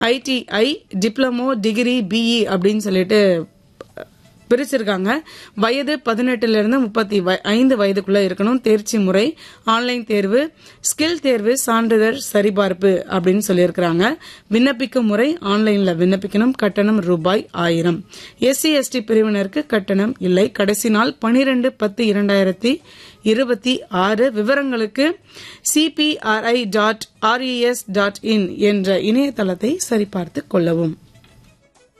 ITI diploma degree BE அப்படின்னு சொல்லிட்டு பிரிச்சிருக்காங்க வயது பதினெட்டுல இருந்து முப்பத்தி ஐந்து வயதுக்குள்ள இருக்கணும் தேர்ச்சி முறை ஆன்லைன் தேர்வு ஸ்கில் தேர்வு சான்றிதழ் சரிபார்ப்பு அப்படின்னு சொல்லியிருக்கிறாங்க விண்ணப்பிக்கும் முறை ஆன்லைன்ல விண்ணப்பிக்கணும் கட்டணம் ரூபாய் ஆயிரம் எஸ்சி எஸ்டி பிரிவினருக்கு கட்டணம் இல்லை கடைசி நாள் பனிரெண்டு பத்து இரண்டாயிரத்தி இருபத்தி ஆறு விவரங்களுக்கு CPRI dot RES dot in என்ற இணையதளத்தை சரிபார்த்து கொள்ளவும்